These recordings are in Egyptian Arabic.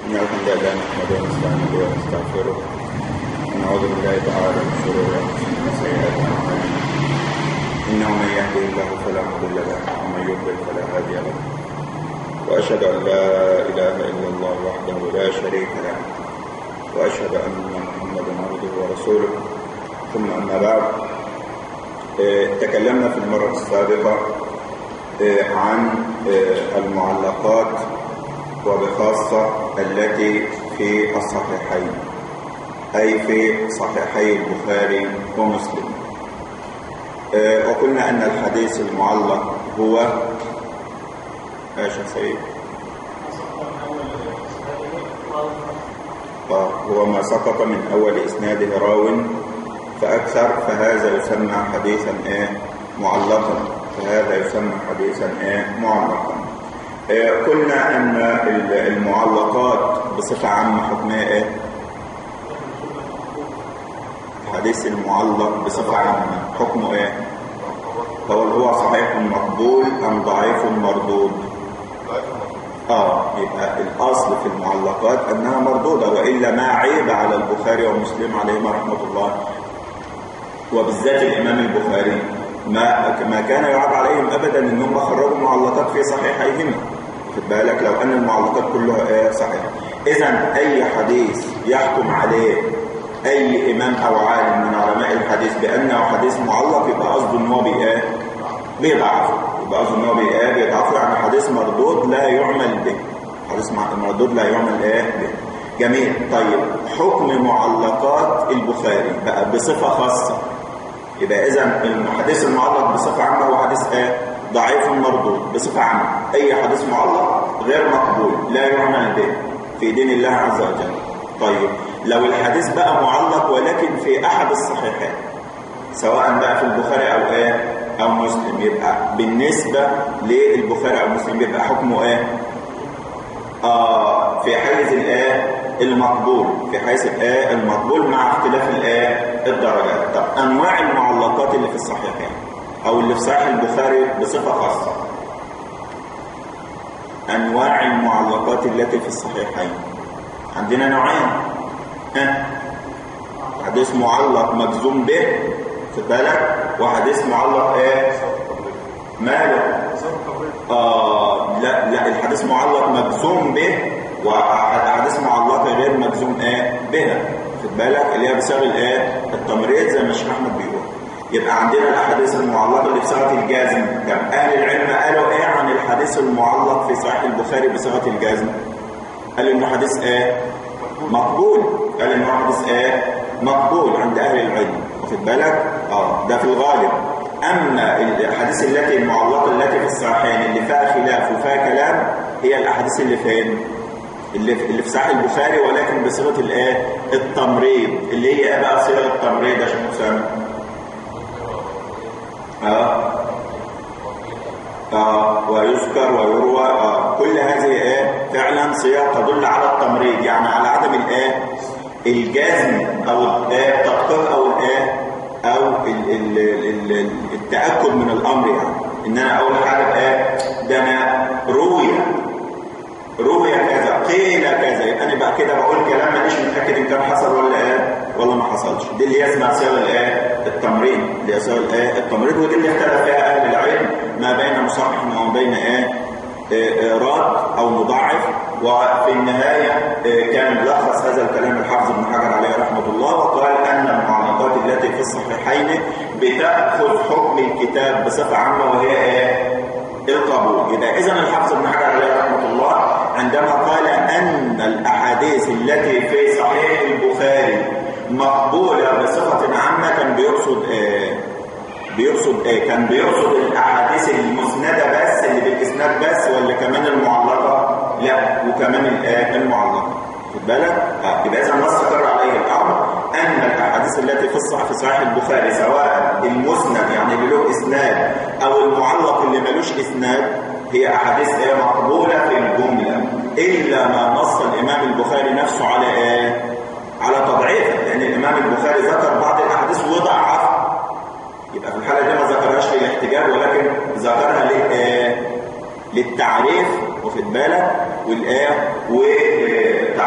إن الحمد لله نحمده ونستعينه ونستغفره ونعوذ بالله تعالى من شرور أنفسنا وسيئات أعمالنا إنه من يهده الله فلا مضل له ومن يضلل فلا هادي له وأشهد أن لا إله إلا الله وحده لا شريك له وأشهد أن محمدا عبده ورسوله ثم أما بعد آه، تكلمنا في المرة السابقة آه، عن آه، المعلقات وبخاصة التي في الصحيحين أي في صحيحي البخاري ومسلم آه، وقلنا أن الحديث المعلق هو ايش يا سيد آه، هو ما سقط من أول إسناده راو فأكثر فهذا يسمى حديثا إيه معلقا فهذا يسمى حديثا إيه معلقا آه، قلنا أن المعلقات بصفة عامة حكمها إيه الحديث المعلق بصفة عامة حكمه إيه هو هو صحيح مقبول أم ضعيف مردود آه يبقى الأصل في المعلقات أنها مردودة وإلا ما عيب على البخاري ومسلم عليهما رحمة الله وبالذات الإمام البخاري ما ما كان يعاب عليهم أبدا أنهم خرجوا معلقات في صحيحيهما خد بالك لو أن المعلقات كلها إيه صحيحة إذا أي حديث يحكم عليه أي إمام أو عالم من علماء الحديث بأنه حديث معلق يبقى قصده أن هو بإيه بيضعفه يبقى قصده أن هو بإيه بيضعفه يعني حديث مردود لا يعمل به حديث مردود لا يعمل إيه به جميل طيب حكم معلقات البخاري بقى بصفة خاصة يبقى إذا الحديث المعلق بصفة عامة هو حديث إيه ضعيف مردود بصفة عامة أي حديث معلق غير مقبول لا يعمل به في دين الله عز وجل طيب لو الحديث بقى معلق ولكن في أحد الصحيحين سواء بقى في البخاري أو إيه أو مسلم يبقى بالنسبة للبخاري أو مسلم يبقى حكمه إيه آه في حيز الآية المقبول في حيث الآية المقبول مع اختلاف الآية الدرجات طب أنواع المعلقات اللي في الصحيحين أو اللي في صحيح البخاري بصفة خاصة أنواع المعلقات التي في الصحيحين عندنا نوعين ها حديث معلق مجزوم به خد بالك وحديث معلق ايه ماله آه لا لا الحديث معلق مجزوم به وحديث معلق غير مجزوم ايه بها خد بالك اللي هي بصيغه الايه التمريض زي ما الشيخ احمد بيقول يبقى عندنا الاحاديث المعلقه اللي بصيغه الجازم طب اهل العلم قالوا ايه عن الحديث المعلق في صحيح البخاري بصيغه الجازم قال انه حديث ايه مقبول قال انه حديث ايه مقبول عند اهل العلم واخد بالك اه ده في الغالب اما الاحاديث التي المعلقه التي في الصحيحين اللي فيها خلاف وفيها كلام هي الاحاديث اللي فين اللي في اللي في صحيح البخاري ولكن بصيغه الايه التمريض اللي هي ايه بقى صيغه التمريض يا شيخ اسامه اه آه ويذكر ويروى آه كل هذه ايه فعلا صيغ تدل على التمريض يعني على عدم الايه الجزم او الايه التدقيق او الايه او ال ال ال التاكد من الامر يعني ان انا اول حاجه ايه ده انا روي روي كذا قيل كذا يبقى انا بقى كده بقول كلام مانيش متاكد ان كان حصل ولا ايه ولا ما حصلش دي اللي هي اسمها صيغه الايه التمريض اللي هي صيغه الايه التمريض ودي اللي اختلف فيها اهل العلم ما بين مصحح وما بين ايه راد او مضاعف وفي النهايه كان لخص هذا الكلام الحافظ ابن حجر عليه رحمه الله وقال ان المعلقات التي في الصحيحين بتاخذ حكم الكتاب بصفه عامه وهي ايه القبول يبقى اذا الحافظ ابن حجر عليه رحمه الله عندما قال ان الاحاديث التي في صحيح البخاري مقبوله بصفه عامه كان بيقصد ايه بيقصد ايه كان بيقصد الاحاديث المسنده بس اللي بالاسناد بس ولا كمان المعلقه لا وكمان الايه المعلقه خد بالك اه يبقى اذا ما استقر عليه الامر ان الاحاديث التي في الصحيح في صحيح البخاري سواء المسند يعني اللي له اسناد او المعلق اللي ملوش اسناد هي احاديث ايه مقبوله في الجمله الا ما نص الامام البخاري نفسه على ايه على تضعيفه لان الامام البخاري ذكر بعض الاحاديث وضعفها يبقى في الحالة دي ما ذكرهاش للاحتجاج ولكن ذكرها للتعريف واخد بالك والآية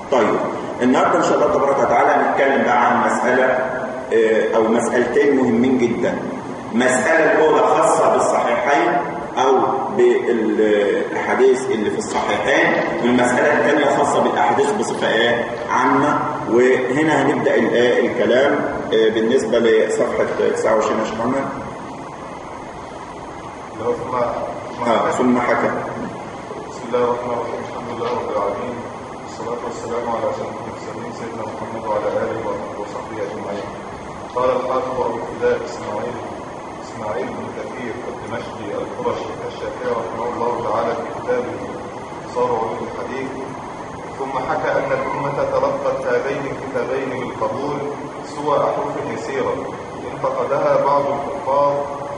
طيب النهارده ان شاء الله تبارك وتعالى هنتكلم بقى عن مساله آه، او مسالتين مهمين جدا مساله الاولى خاصه بالصحيحين او بالاحاديث اللي في الصحيحين والمساله الثانيه خاصه بالاحاديث بصفه ايه عامه وهنا هنبدا ال- الكلام آه، بالنسبه لصفحه 29 يا شيخ محمد اللي هو ثم آه، ثم حكى بسم الله الرحمن الرحيم الحمد لله رب العالمين والصلاة والسلام على سيدنا المرسلين سيدنا محمد وعلى آله وصحبه أجمعين قال الحافظ أبو الفداء إسماعيل إسماعيل بن كثير الدمشقي القرشي الشافعي رحمه الله تعالى في كتابه صار علوم الحديث ثم حكى أن الأمة تلقت هذين الكتابين بالقبول سوى أحرف يسيرة انتقدها بعض الكفار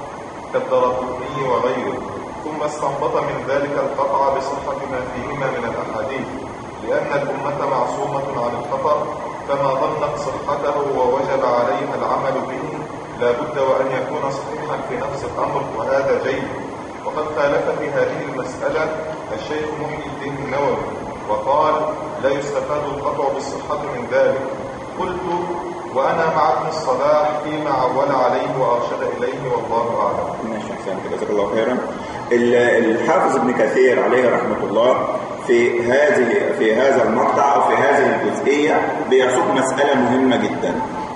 كالدرقطني وغيره ثم استنبط من ذلك القطع بصحة ما فيهما من الأحاديث لأن الأمة معصومة عن الخطأ فما ظنت صحته ووجب عليها العمل به لا بد وأن يكون صحيحا في نفس الأمر وهذا جيد وقد خالف في هذه المسألة الشيخ محي الدين النووي وقال لا يستفاد القطع بالصحة من ذلك قلت وأنا مع ابن الصلاح فيما عول عليه وأرشد إليه والله أعلم ماشي احسن كده جزاك الله خيرا ال- الحافظ ابن كثير عليه رحمه الله في هذه في هذا المقطع او في هذه الجزئيه بيسوق مساله مهمه جدا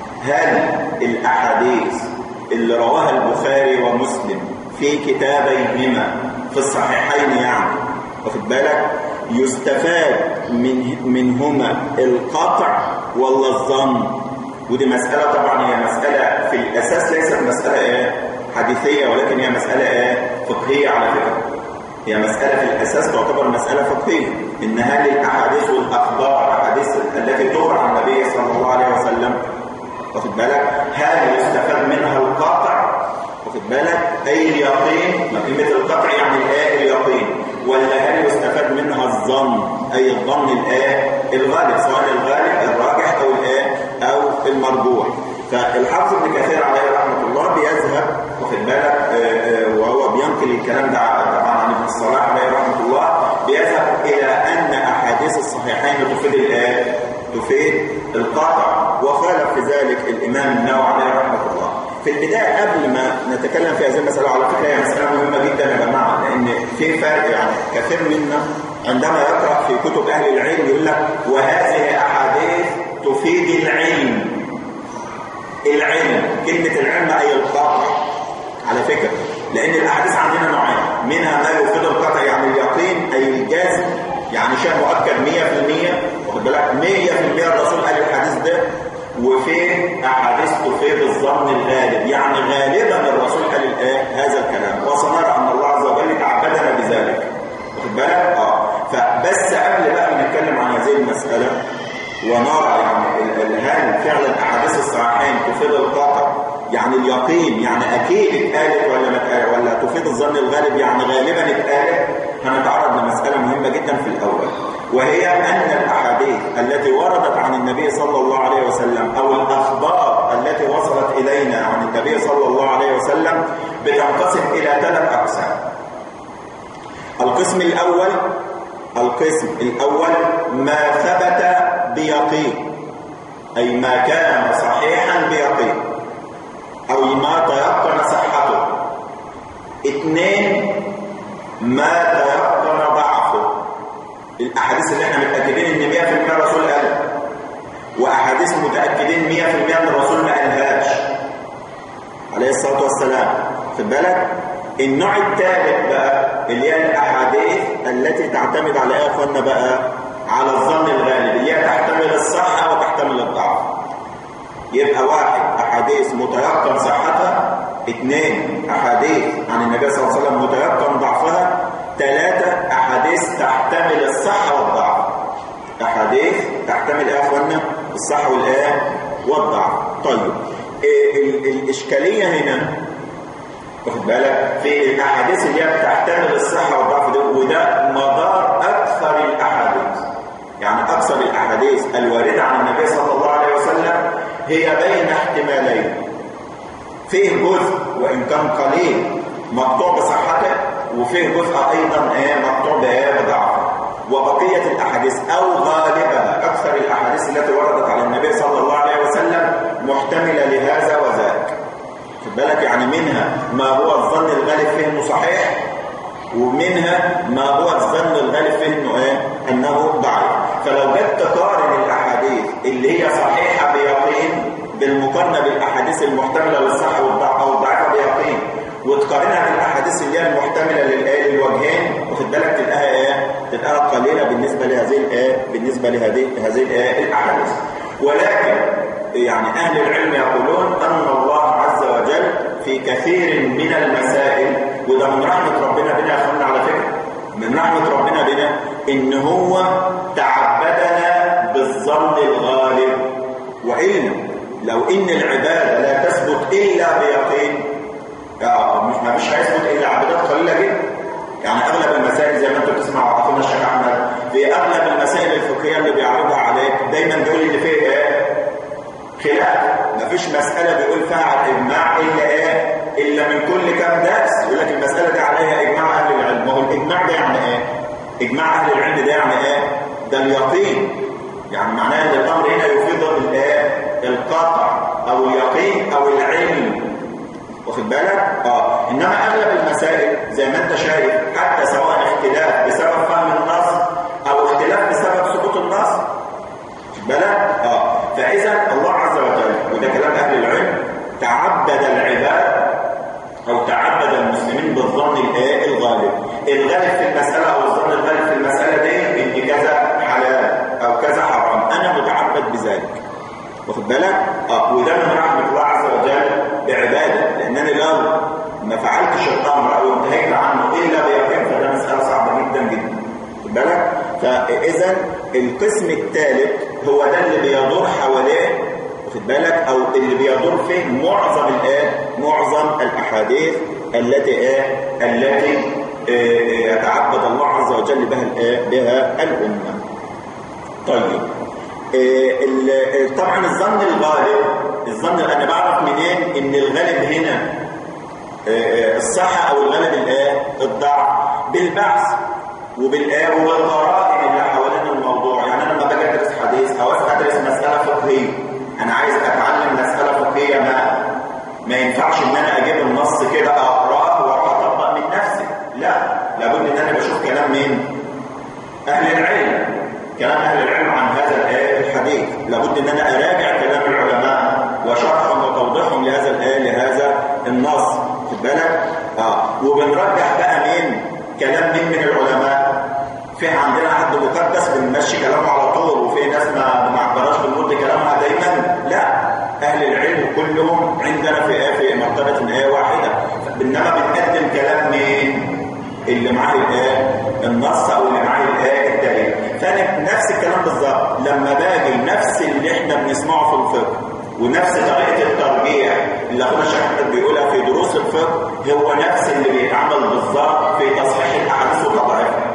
هل الاحاديث اللي رواها البخاري ومسلم في كتابيهما في الصحيحين يعني واخد بالك يستفاد من منهما القطع ولا الظن ودي مسألة طبعا هي مسألة في الأساس ليست مسألة إيه؟ حديثية ولكن هي مسألة إيه؟ فقهية على فكرة هي مسألة في الأساس تعتبر مسألة فقهية إن هل الأحاديث والأخبار الأحاديث التي تروى عن النبي صلى الله عليه وسلم واخد بالك هل يستفاد منها القطع واخد بالك أي اليقين ما كلمة القطع يعني الآية اليقين ولا هل يستفاد منها الظن أي الظن الآية الغالب سواء الغالب الراجح أو الآية أو المرجوح فالحافظ ابن كثير عليه رحمة الله بيذهب واخد بالك آه، آه، وهو بينقل الكلام ده طبعا عن ابن الصلاح عليه رحمة الله بيذهب إلى أن أحاديث الصحيحين تفيد الآية تفيد القطع وخالف في ذلك الإمام النووي عليه رحمة الله في البداية قبل ما نتكلم في هذه المسألة على فكرة هي مسألة مهمة جدا يا جماعة لأن في فرق يعني كثير منا عندما يقرأ في كتب أهل العلم يقول لك وهذه أحاديث تفيد العلم العلم كلمة العلم أي القطع على فكرة لأن الأحاديث عندنا نوعين منها ما يفيد القطع يعني اليقين أي الجزم يعني شيء مؤكد 100% واخد بالك 100% الرسول قال الحديث ده وفي أحاديث تفيد الظن الغالب يعني غالبا الرسول قال الآية هذا الكلام وسنرى أن الله عز وجل تعبدنا بذلك واخد بالك؟ اه فبس قبل بقى ما نتكلم عن هذه المسألة ونرى يعني ال- ال- هل فعلا احاديث الصحيحين تفيد القطع يعني اليقين يعني اكيد اتقالت ولا ما اتقالت ولا تفيد الظن الغالب يعني غالبا اتقالت هنتعرض لمساله مهمه جدا في الاول وهي ان الاحاديث التي وردت عن النبي صلى الله عليه وسلم او الاخبار التي وصلت الينا عن النبي صلى الله عليه وسلم بتنقسم الى ثلاث اقسام القسم الأول القسم الأول ما ثبت بيقين أي ما كان صحيحا بيقين أو ما تيقن صحته اثنين ما تيقن ضعفه الأحاديث اللي احنا متأكدين إن 100% الرسول قال وأحاديث متأكدين 100% إن الرسول ما قالهاش عليه الصلاة والسلام خد بالك النوع الثالث بقى اللي هي الأحاديث التي تعتمد على ايه يا اخوانا بقى على الظن الغالب اللي هي تحتمل الصحة وتحتمل الضعف يبقى واحد أحاديث متيقن صحتها اثنين أحاديث عن النبي صلى الله عليه وسلم متيقن ضعفها ثلاثة أحاديث تحتمل الصحة والضعف أحاديث تحتمل ايه يا اخوانا الصحة والآية والضعف طيب إيه ال- الإشكالية هنا واخد بالك في الاحاديث اللي هي بتحتمل الصحه والضعف ده وده مدار اكثر الاحاديث يعني اكثر الاحاديث الوارده عن النبي صلى الله عليه وسلم هي بين احتمالين فيه جزء وان كان قليل مقطوع بصحته وفيه جزء ايضا ايه مقطوع بايه بضعفه وبقيه الاحاديث او غالبها اكثر الاحاديث التي وردت على النبي صلى الله عليه وسلم محتمله لهذا وذاك خد بالك يعني منها ما هو الظن الغالب فيه انه صحيح ومنها ما هو الظن الغالب فيه انه ايه انه ضعيف فلو جيت تقارن الاحاديث اللي هي صحيحه بيقين بالمقارنه بالاحاديث المحتمله للصحه والضعف او الضعيفه بيقين وتقارنها بالاحاديث اللي هي المحتمله للايه للوجهين واخد بالك تلقاها ايه تلقاها قليله بالنسبه لهذه الايه بالنسبه لهذه هذه الايه الاحاديث ولكن يعني اهل العلم يقولون ان الله عز وجل في كثير من المسائل وده من رحمه ربنا بنا يا اخوانا على فكره من رحمه ربنا بنا ان هو تعبدنا بالظن الغالب والا لو ان العباده لا تثبت الا بيقين مش ما فيش هيثبت الا عبادات قليله جدا يعني اغلب المسائل زي ما انتم بتسمعوا اخونا الشيخ احمد في اغلب المسائل الفقهيه اللي بيعرضها عليك دايما بيقول ان فيه ايه خلاف ما فيش مساله بيقول فيها على الاجماع الا ايه الا من كل كام درس يقول لك المساله دي عليها اجماع اهل العلم ما هو الاجماع ده يعني ايه اجماع اهل العلم ده يعني ايه ده اليقين يعني معناه ان الامر هنا يفيد الايه القطع او اليقين او العلم واخد بالك اه انما اغلب المسائل زي ما انت شايف حتى سواء اختلاف بسبب فهم النص او اختلاف بسبب ثبوت النص واخد بالك اه فاذا الله عز وجل وده كلام اهل العلم تعبد العباد او تعبد المسلمين بالظن الايه الغالب الغالب في المساله او الظن الغالب في المساله دي ان كذا حلال او كذا حرام انا متعبد بذلك واخد بالك اه وده من رحمه الله عز وجل بعباده لانني لو ما فعلتش الامر او انتهيت عنه الا بيقين فده مساله صعبه جدا جدا واخد بالك فاذا القسم الثالث هو ده اللي بيدور حواليه واخد بالك او اللي بيدور فيه معظم الايه معظم الاحاديث التي ايه التي إيه يتعبد الله عز وجل بها الايه بها الامه طيب إيه طبعا الظن الغالب الظن انا بعرف منين ان الغالب هنا إيه الصحه او الغالب الايه الضعف بالبحث وبالايه وبالقرائن اللي حوالين الموضوع يعني انا لما باجي ادرس حديث او ادرس مساله فقهيه انا عايز اتعلم مساله فقهيه ما ما ينفعش ان انا اجيب النص كده اقراه واروح اطبق من نفسي لا لابد ان انا بشوف كلام مين اهل العلم كلام اهل العلم عن هذا الحديث لابد ان انا اراجع كلام العلماء وشرحهم وتوضيحهم لهذا الايه لهذا النص خد بالك اه وبنرجح بقى مين كلام مين من العلماء في عندنا حد مقدس بنمشي كلامه على طول وفي ناس ما ما عبرهاش بنرد كلامها دايما لا اهل العلم كلهم عندنا في ايه في مرتبه ايه واحده انما بنقدم كلام مين اللي معاه الايه النص او اللي معاه الايه الدليل فانا نفس الكلام بالظبط لما باجي نفس اللي احنا بنسمعه في الفقه ونفس طريقه الترجيح اللي اخونا الشيخ احمد بيقولها في دروس الفقه هو نفس اللي بيتعمل بالظبط في تصحيح الاحاديث وتضعيفها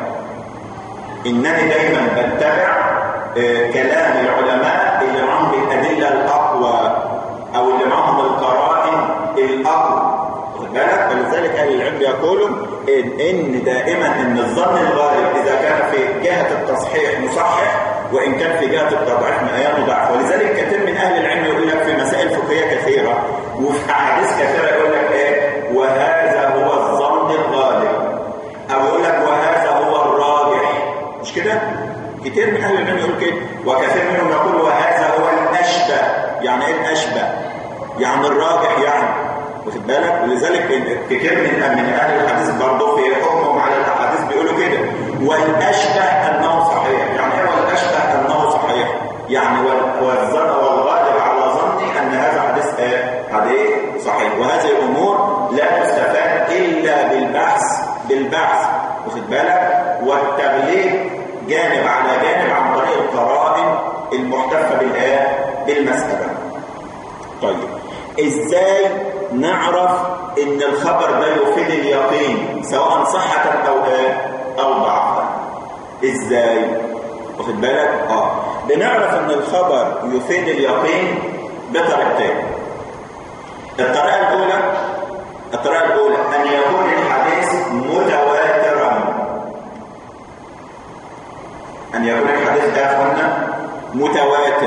انني دايما بتبع آه كلام العلماء اللي معاهم الادله الاقوى او اللي معاهم القرائن الاقوى واخد بالك فلذلك اهل العلم يقولوا إن, ان دائما ان الظن الغالب اذا كان في جهه التصحيح مصحح وان كان في جهه التضعيف ما مضاعف ولذلك كثير من اهل العلم يقول لك في مسائل فقهيه كثيره وفي احاديث كثيره يقول لك ايه وهذا هو الظن الغالب او يقول لك وهذا هو الراجح مش كده كتير من اهل العلم يقول كده وكثير منهم يقول وهذا هو الاشبه يعني ايه الاشبه يعني الراجح يعني واخد بالك ولذلك كتير من من اهل الحديث برضه في حكمهم على الاحاديث بيقولوا كده والاشبه انه صحيح يعني ايه والاشبه انه صحيح يعني والظن والغالب على ظني ان هذا حديث ايه حديث صحيح وهذه الامور لا تستفاد الا بالبحث بالبحث واخد بالك والتغليب جانب على جانب عن طريق القرائن المحتفه بالايه بالمساله طيب ازاي نعرف ان الخبر ده يفيد اليقين سواء صحة او ايه او ضعفا ازاي واخد بالك اه بنعرف ان الخبر يفيد اليقين بطريقتين الطريقة الاولى الطريقة الاولى ان يكون الحديث متواترا ان يكون الحديث ده يا اخوانا متواتر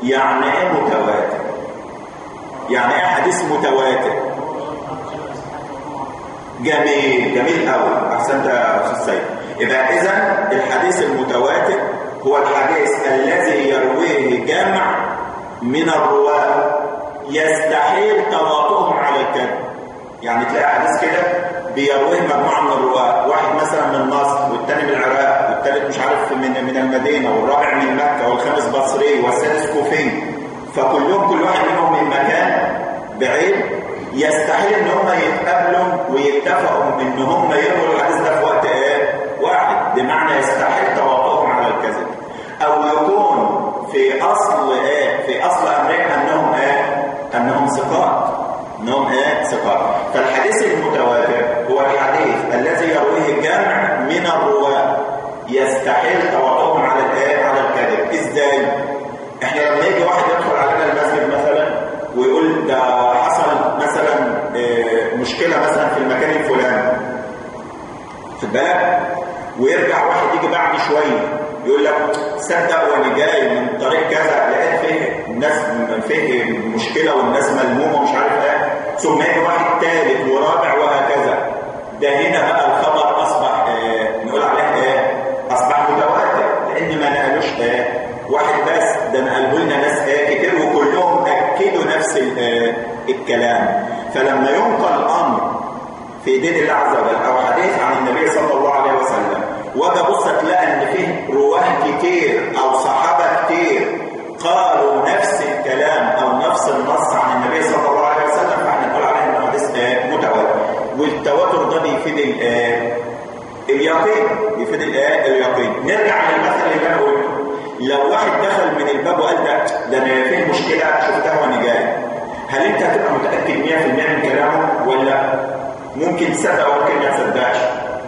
يعني ايه متواتر يعني ايه حديث متواتر جميل جميل قوي احسنت يا استاذ سيد يبقى اذا الحديث المتواتر هو الحديث الذي يرويه جمع من الرواه يستحيل تواطؤهم على الكذب يعني تلاقي حديث كده بيرويه مجموعه من الرواه واحد مثلا من مصر والثاني من العراق والثالث مش عارف من من المدينه والرابع من مكه والخامس بصري والسادس كوفي فكلهم كل واحد منهم من مكان بعيد يستحيل ان هم يتقابلوا ويتفقوا ان هم يرووا الحديث ده في وقت ايه واحد بمعنى يستحيل تواطؤهم على الكذب او يكون في اصل ايه في اصل امرهم انهم ايه انهم ثقات انهم ايه ثقات فالحديث المتواتر هو الحديث الذي يرويه جمع من الرواه يستحيل تواطؤهم على الايه على الكذب ازاي احنا لما يجي واحد يدخل علينا المسجد مثلا ويقول ده حصل مثلا اه مشكله مثلا في المكان الفلاني خد بالك ويرجع واحد يجي بعد شويه يقول لك صدق وانا جاي من طريق كذا لقيت فيه الناس فيه مشكله والناس ملمومه ومش عارف ايه ثم يجي واحد ثالث ورابع وهكذا ده هنا بقى الخبر اصبح آه نقول عليه ايه اصبح متواتر لان ما نقلوش ايه واحد بس ده نقلوا لنا ناس ايه كتير وكلهم اكدوا نفس آه الكلام فلما ينقل امر في ايدين الله عز وجل او حديث عن النبي صلى الله عليه وسلم واجي ابص تلاقي ان فيه رواه كتير او صحابه كتير قالوا نفس الكلام او نفس النص عن النبي صلى الله عليه وسلم فاحنا نقول عليه انه حديث متواتر والتواتر ده بيفيد الايه اليقين بيفيد الايه اليقين نرجع للمثل اللي انا قلته لو واحد دخل من الباب وقال ده ده انا فيه مشكله شفتها وانا جاي هل انت هتبقى متاكد 100% من كلامه ولا ممكن تصدق وممكن ما تصدقش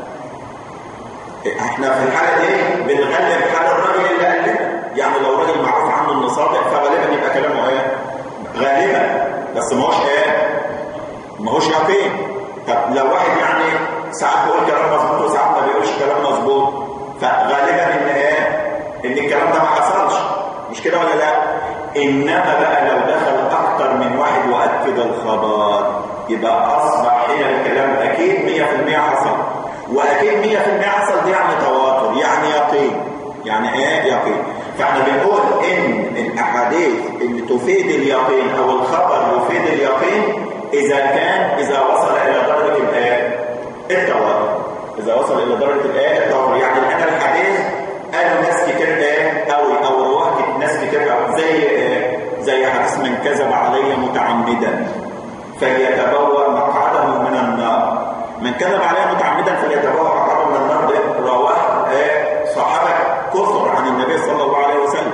احنا في الحاله دي بنغلب حال الراجل اللي قال لنا يعني لو راجل معروف عنه انه صادق فغالبا يبقى كلامه ايه غالبا بس ما هوش ايه ما هوش يقين طب لو واحد يعني ساعات بيقول كلام مظبوط وساعات ما بيقولش كلام مظبوط فغالبا ان ايه ان الكلام ده ما حصلش مش كده ولا لا انما بقى لو دخل اكتر من واحد واكد الخبر يبقى اصبح هنا الكلام اكيد 100% حصل واكيد 100% حصل دي يعني تواتر يعني يقين يعني ايه يقين فاحنا بنقول ان الاحاديث اللي تفيد اليقين او الخبر يفيد اليقين اذا كان اذا وصل الى درجه الايه التواتر اذا وصل الى درجه الايه التواتر يعني الان الحديث قالوا ناس كتير ايه قوي او رواه ناس كتير قوي زي إيه زي حديث من كذب علي متعمدا فليتبوأ مقعده من النار من كذب عليه متعمدا فليتبوأ مقعده من النار رواه إيه صحابه كثر عن النبي صلى الله عليه وسلم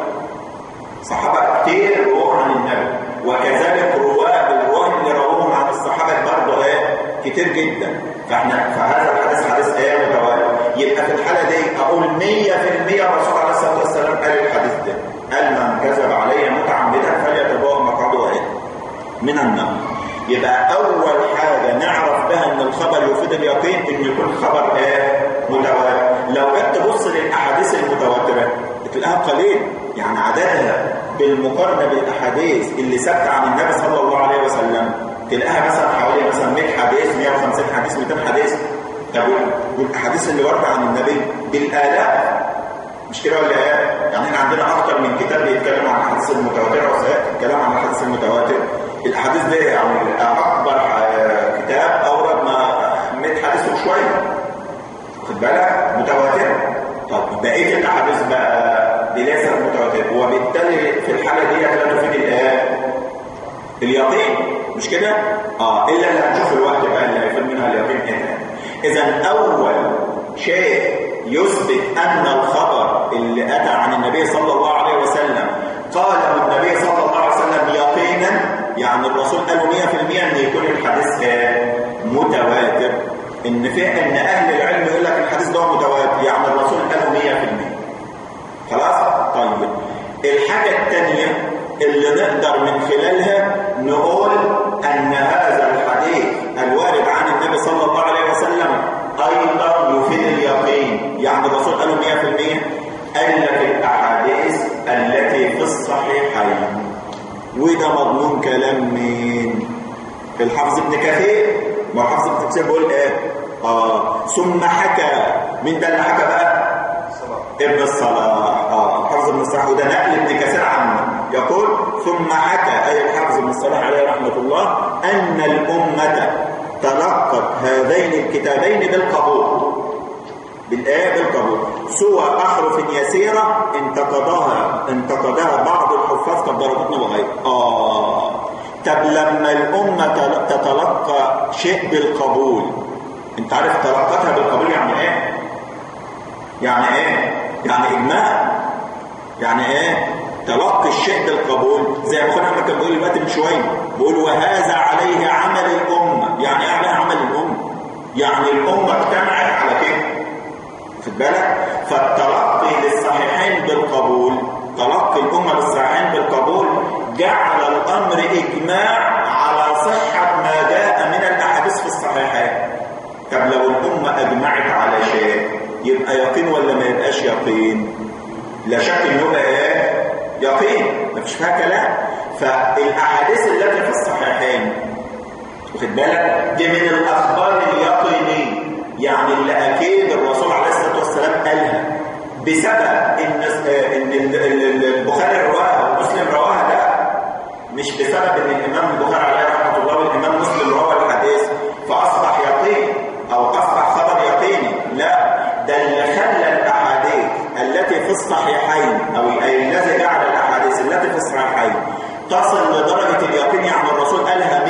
صحابه كتير رواه عن النبي وكذلك رواه الرواه اللي رووهم عن الصحابه برضه ايه كتير جدا فاحنا فهذا الحديث حديث ايه متواتر يبقى في الحاله دي اقول 100% الرسول عليه الصلاه والسلام قال الحديث ده قال من كذب علي متعمدا فليتبوأ مقعده ايه من النار يبقى اول حاجه نعرف بها ان الخبر يفيد اليقين ان يكون الخبر ايه متواتر لو جيت تبص للاحاديث المتواتره تلاقيها قليل يعني عددها بالمقارنه بالاحاديث اللي ثابته عن النبي صلى الله عليه وسلم تلاقيها مثلا حوالي مثلا 100 حديث 150 حديث 200 حديث طب والاحاديث اللي ورده عن النبي بالالاف مش كده ولا ايه؟ يعني احنا عندنا اكتر من كتاب بيتكلم عن الاحاديث المتواتره وسياتي الكلام عن الاحاديث المتواتر الاحاديث دي يعني اكبر كتاب اورد ما 100 حديث وشويه واخد بالك متواتر طب بقيه الاحاديث بقى دي ليست متواتره وبالتالي في الحاله دي لا تفيد الايه اليقين مش كده اه الا اللي هنشوف الوقت بقى اللي هيفيد منها اليقين ايه اذا اول شيء يثبت ان الخبر اللي اتى عن النبي صلى الله عليه وسلم قاله النبي صلى الله عليه وسلم يقينا يعني الرسول قالوا 100% ان يكون الحديث متواتر ان في ان اهل العلم يقول لك الحديث ده متواتر يعني الرسول قالوا 100% خلاص طيب الحاجه الثانيه اللي نقدر من خلالها نقول ان هذا الحديث الوارد عن النبي صلى الله عليه وسلم ايضا يفيد اليقين يعني الرسول قالوا 100% قال لك الاحاديث التي في الصحيحين وده مضمون كلام مين الحافظ ابن كثير ما هو الحافظ ابن كثير بيقول ايه اه ثم حكى مين ده اللي حكى بقى ابن الصلاح اه الحافظ ابن الصلاح وده نقل ابن كثير عنه يقول ثم حكى اي الحافظ ابن الصلاح عليه رحمه الله ان الامه تلقت هذين الكتابين بالقبول بالآية بالقبول سوى أحرف يسيرة انتقدها انتقدها بعض الحفاظ كالضربتنا وغيره آه طب لما الأمة تتلقى شيء بالقبول انت عارف تلقتها بالقبول يعني ايه يعني ايه يعني اجماع يعني ايه تلقي الشيء بالقبول زي ما اخونا كان بيقول دلوقتي من شويه بيقول وهذا عليه عمل الامه يعني ايه عليه عمل الامه يعني الامه اجتمعت على كده خد بالك فالتلقي للصحيحين بالقبول تلقي الامه للصحيحين بالقبول جعل الامر اجماع على صحه ما جاء من الاحاديث في الصحيحين طب لو الامه اجمعت على شيء يبقى يقين ولا ما يبقاش يقين لا شك انه يبقى ايه يقين مفيش فيها كلام فالاحاديث التي في الصحيحين واخد بالك دي من الاخبار اليقينيه يعني اللي اكيد الرسول عليه الصلاه والسلام قالها بسبب ان ان البخاري رواها ومسلم رواها ده مش بسبب ان الامام البخاري عليه رحمه الله والامام مسلم روى الحديث فاصبح يقين او اصبح خبر يقيني لا ده اللي خلى الاحاديث التي في الصحيحين او اي الذي جعل الاحاديث التي في الصحيحين تصل لدرجه اليقين يعني الرسول قالها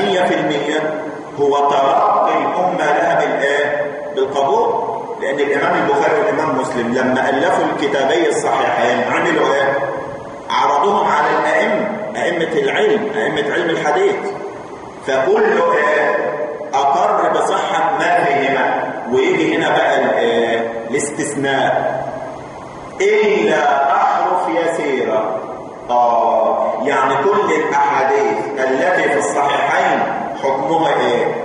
100% هو تلقي الامه لها بالايه بالقبول لان الامام البخاري والامام مسلم لما الفوا الكتابي الصحيحين عملوا ايه عرضوهم على الائمه ائمه العلم ائمه علم الحديث فكل ايه اقر بصحه ما فيهما ويجي هنا بقى الاستثناء الا احرف يسيره اه يعني كل الاحاديث التي في الصحيحين حكمها ايه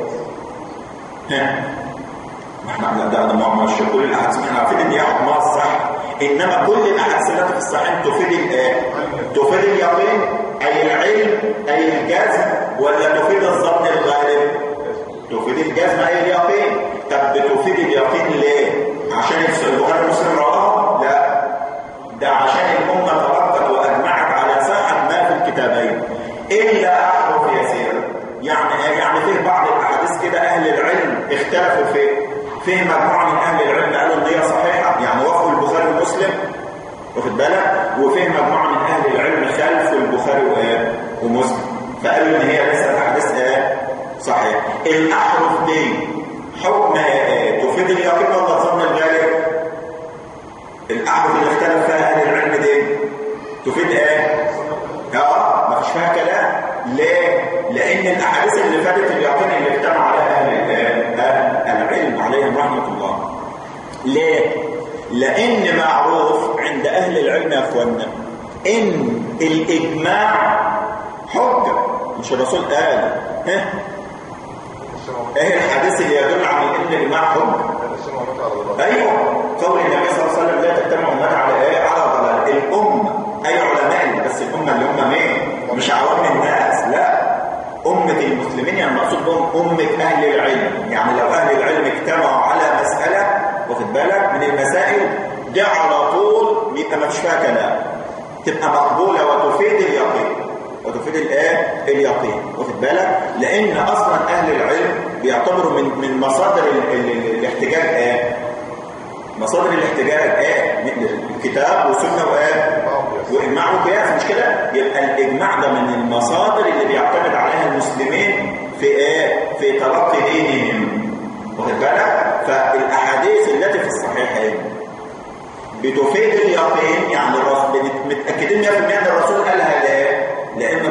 ها احنا ده ده ما مش كل الاحاديث احنا عارفين ان هي حكمها الصح انما كل الاحاديث التي في الصحيحين تفيد الايه تفيد اليقين اي العلم اي الجزم ولا تفيد الظن الغالب تفيد الجزم اي اليقين طب بتفيد اليقين ليه عشان البخاري ومسلم رواه لا ده عشان الامه تلقت واجمعت على صحه ما في الكتابين الا احرف يسيره يعني ايه يعني فيه بعض الاحاديث كده اهل العلم اختلفوا فيه فيه مجموعه من اهل العلم قالوا ان هي صحيحه يعني وافقوا البخاري ومسلم واخد بالك وفيه مجموعه من اهل العلم خالفوا البخاري ومسلم فقالوا ان هي ليست احاديث ايه صحيح الاحرف دي حكم ايه تفيد اليقين ولا الظن الغالب الاحرف اللي اختلف فيها اهل العلم دي تفيد ايه اه ما فيش فيها كلام ليه لان الاحاديث اللي فاتت اليقين اللي اجتمع عليها اهل اهل العلم عليهم رحمه الله ليه لان معروف عند اهل العلم يا اخوانا ان الاجماع حجه مش الرسول قال ها ايه الحديث اللي يدل على ان الاجماع حجه ايوه قول النبي صلى الله عليه وسلم لا تجتمع امتي على ايه على ضلال الامه اي علماء بس الامه اللي هم مين مش عوام الناس لا امه المسلمين يعني المقصود بهم امه اهل العلم يعني لو اهل العلم اجتمعوا على مساله واخد بالك من المسائل دي على طول يبقى ما فيش فيها كلام تبقى مقبوله وتفيد اليقين وتفيد الايه اليقين واخد بالك لان اصلا اهل العلم بيعتبروا من من مصادر ال ال ال الاحتجاج ايه مصادر الاحتجاج ايه الكتاب والسنه وايه واجماع وقياس مش كده يبقى الاجماع ده من المصادر اللي بيعتمد عليها المسلمين في ايه في تلقي دينهم واخد بالك فالاحاديث التي في الصحيحين بتفيد اليقين يعني متاكدين 100% ان الرسول قالها ليه لان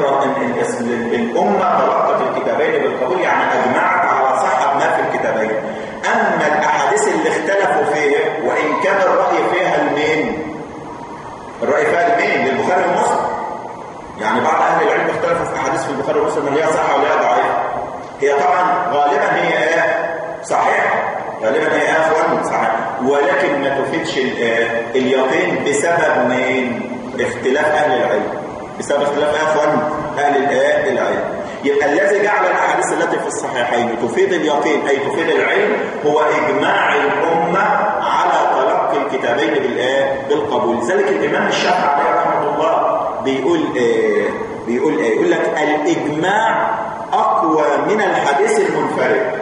الامه تلقت الكتابين بالقبول يعني اجمعت على صحه ما في الكتابين اما الاحاديث اللي اختلفوا فيها وان كان الراي فيها لمين الراي فيها لمين للبخاري ومسلم يعني بعض اهل العلم اختلفوا في احاديث في البخاري ومسلم اللي هي صحه ولا هي ضعيفه هي طبعا غالبا هي ايه صحيحه غالبا هي ايه اخوان صحيحه ولكن ما تفيدش اليقين بسبب مين اختلاف اهل العلم بسبب اختلاف اخوان أهل الآه العلم يبقى الذي جعل الأحاديث التي في الصحيحين تفيد اليقين أي تفيد العلم هو إجماع الأمة على تلقي الكتابين بالآه بالقبول لذلك الإمام الشافعي عليه رحمة الله بيقول آه بيقول آه يقول لك الإجماع أقوى من الحديث المنفرد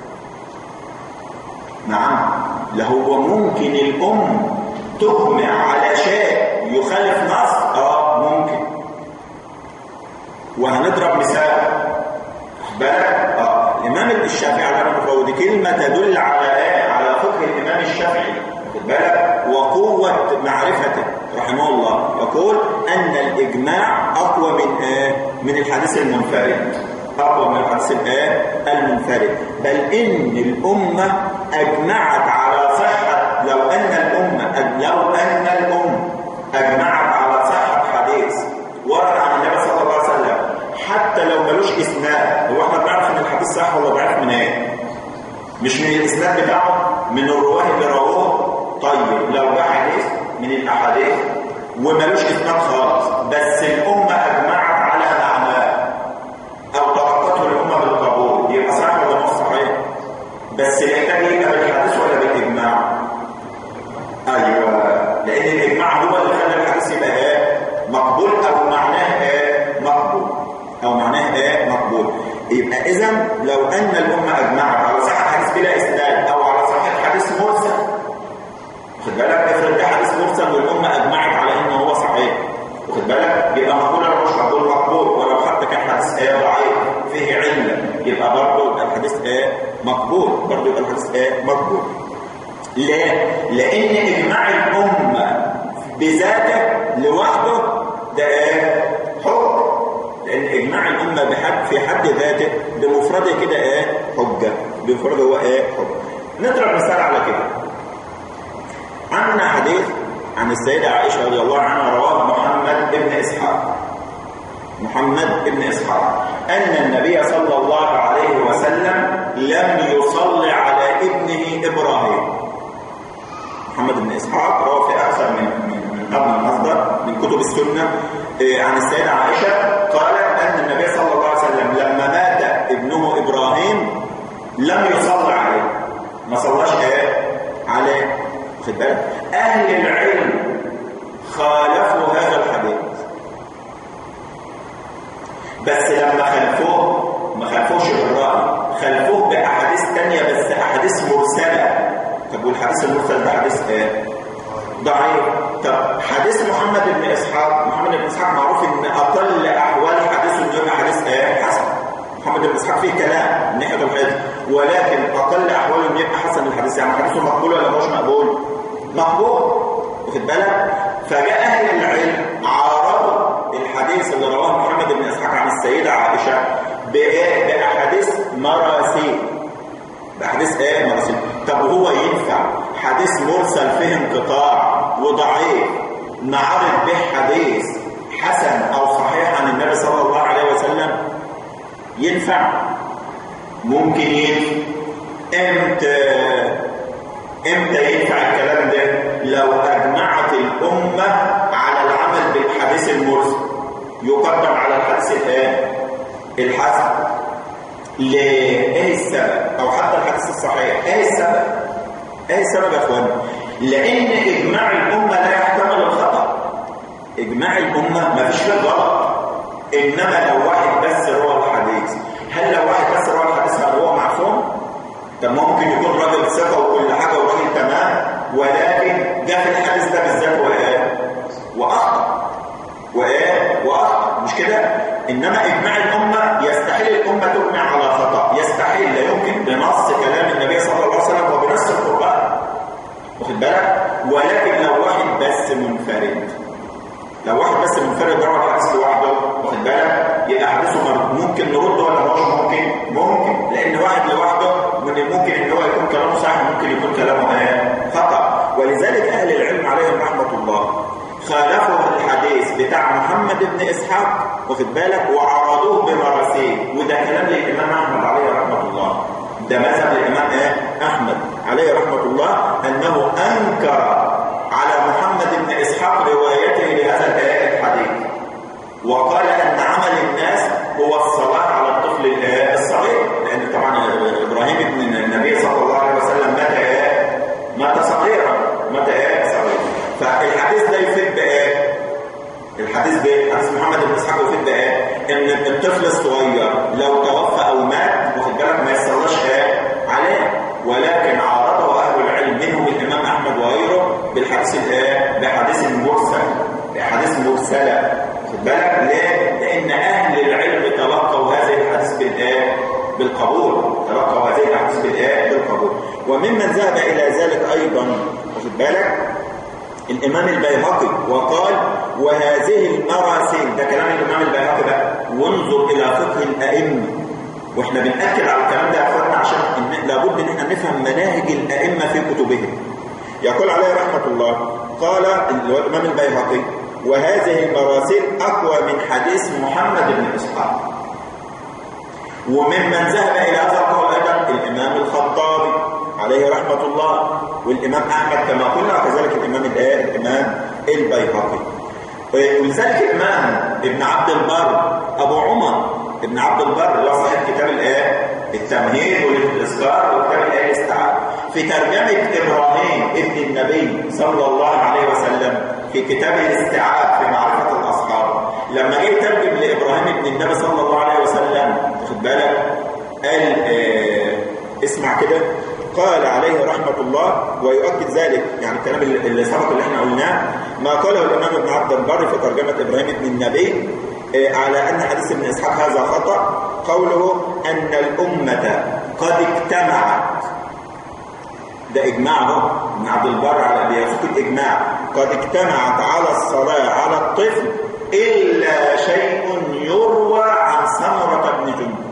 نعم لهو ممكن الأم تجمع على شيء يخالف نص اه ممكن وهنضرب مثال بالك اه الامام الشافعي على رحمه الله ودي كلمه تدل على ايه على فقه الامام الشافعي واخد بالك وقوه معرفته رحمه الله يقول ان الاجماع اقوى من ايه من الحديث المنفرد اقوى من الحديث الايه المنفرد بل ان الامه اجمعت على صحه لو ان الامه لو ان الامه اجمعت على صحه حديث ورد عن النبي صلى الله عليه وسلم حتى لو ملوش اسناد هو احنا بنعرف ان الحديث صح ولا ضعيف من ايه مش من الاسناد بتاعه من الرواه اللي رواه طيب لو ده حديث من الاحاديث وملوش اسناد خالص بس الامه اجمعت على معناه او تلقته الامه بالقبول يبقى صح ولا مش صحيح بس يحتاج يبقى بالحديث ولا بالاجماع ايوه لان الاجماع هو اللي خلى الحديث يبقى ايه مقبول او معناه ايه مقبول او معناه ايه مقبول يبقى اذا لو ان الامه اجمعت على صحه حديث بلا اسناد او على صحه حديث مرسل خد بالك افرض ده حديث مرسل والامه اجمعت على انه هو صحيح واخد بالك يبقى مقبول ولا مش مقبول مقبول ولو حتى كان حديث ايه ضعيف فيه عله يبقى برضه الحديث ايه مقبول برضه يبقى الحديث ايه مقبول ليه؟ لأن إجماع الأمة بذاته لوحده ده إيه؟ حكم لأن إجماع الأمة بحد في حد ذاته بمفرده كده إيه؟ حجة بمفرده هو إيه؟ حجة نضرب مثال على كده عندنا حديث عن السيدة عائشة رضي الله عنها رواه محمد بن إسحاق محمد بن إسحاق أن النبي صلى الله عليه وسلم لم يصلي على ابنه إبراهيم محمد بن إسحاق روى في أكثر من من قبل المصدر من كتب السنة عن السيدة عائشة قالت أن النبي صلى الله عليه وسلم لما مات ابنه إبراهيم لم يصلي عليه ما صلاش إيه عليه خد بالك أهل العلم خالفوا هذا الحديث بس لما خلفوه ما خلفوش بالرأي خلفوه بأحاديث تانية بس أحاديث مرسلة طب والحديث المرسل ده حديث ايه ضعيف طب حديث محمد بن اسحاق محمد بن اسحاق معروف ان اقل احوال حديثه انه يبقى حديث ايه حسن محمد بن اسحاق فيه كلام من ناحيه الحفظ ولكن اقل احواله انه يبقى حسن الحديث يعني حديثه مقبول ولا مش مقبول مقبول واخد بالك فجاء اهل العلم عارضوا الحديث اللي رواه محمد بن اسحاق عن السيده عائشه بايه باحاديث مراسيل بحديث ايه مرسل طب هو ينفع حديث مرسل فيه انقطاع وضعيف نعرض به حديث حسن او صحيح عن النبي صلى الله عليه وسلم ينفع ممكن ينفع امتى امتى ينفع الكلام ده لو اجمعت الامه على العمل بالحديث المرسل يقدم على الحديث الايه الحسن ليه ايه السبب او حتى الحديث الصحيح ايه السبب ايه السبب يا اخوان لان اجماع الامه لا يحتمل الخطا اجماع الامه ما فيش فيه غلط انما لو واحد بس روى الحديث هل لو واحد بس روى الحديث هل هو معصوم طب ممكن يكون راجل ثقه وكل حاجه وراجل تمام ولكن جاء في الحديث ده بالذات وايه واخطا وايه واخطا مش كده انما اجماع الامه يستحيل الامه تجمع على خطا يستحيل لا يمكن بنص كلام النبي صلى الله عليه وسلم وبنص القران واخد بالك ولكن لو واحد بس منفرد لو واحد بس منفرد روى الحديث لوحده واخد بالك يبقى حديثه ممكن نرده ولا مش ممكن ممكن لان واحد لوحده من الممكن ان هو يكون كلامه صح ممكن يكون كلامه ايه خطا ولذلك اهل العلم عليهم رحمه الله خالفوا الحديث بتاع محمد بن إسحاق واخد بالك وعرضوه بمراسيل وده كلام للإمام أحمد عليه رحمة الله ده مذهب الإمام إيه؟ أحمد عليه رحمة الله أنه أنكر على محمد بن إسحاق روايته لهذا الحديث وقال أن عمل الناس مات ايه صغير فالحديث ده يفيد بايه الحديث ده حديث محمد بن اسحاق يفيد بايه ان الطفل الصغير لو توفى او مات واخد بالك ما يصلاش ايه عليه ولكن عارضه اهل العلم منهم الامام احمد وغيره بالحديث الايه بحديث مرسل بحديث مرسله واخد بالك ليه لان اهل العلم تلقوا هذه الحديث بالايه بالقبول تلقوا هذه الاحاديث بالايه بالقبول وممن ذهب الى ذلك ايضا واخد بالك الامام البيهقي وقال وهذه المراسيل ده كلام الامام البيهقي بقى وانظر الى فقه الائمه واحنا بنأكد على الكلام ده يا اخوانا عشان إن لابد ان احنا نفهم مناهج الائمه في كتبهم يقول عليه رحمه الله قال الامام البيهقي وهذه المراسيل اقوى من حديث محمد بن اسحاق وممن ذهب إلى هذا القول أيضا الإمام الخطابي عليه رحمة الله والإمام أحمد كما قلنا وكذلك الإمام الآن الإمام البيهقي ولذلك الإمام ابن عبد البر أبو عمر ابن عبد البر اللي هو صاحب كتاب الآية التمهيد والاستذكار وكتاب الآية الاستعاذ في ترجمة إبراهيم ابن النبي صلى الله عليه وسلم في كتاب الاستيعاب في معرفة الأصحاب لما جه يترجم لإبراهيم ابن النبي صلى الله عليه وسلم خد بالك قال آه اسمع كده قال عليه رحمة الله ويؤكد ذلك يعني الكلام اللي سبق اللي احنا قلناه ما قاله الإمام ابن عبد البر في ترجمة إبراهيم ابن النبي آه على أن حديث ابن إسحاق هذا خطأ قوله أن الأمة قد اجتمعت ده إجماع اهو ابن عبد البر على بيفوت الإجماع قد اجتمعت على الصلاة على الطفل إلا شيء يروى عن سمرة بن جندب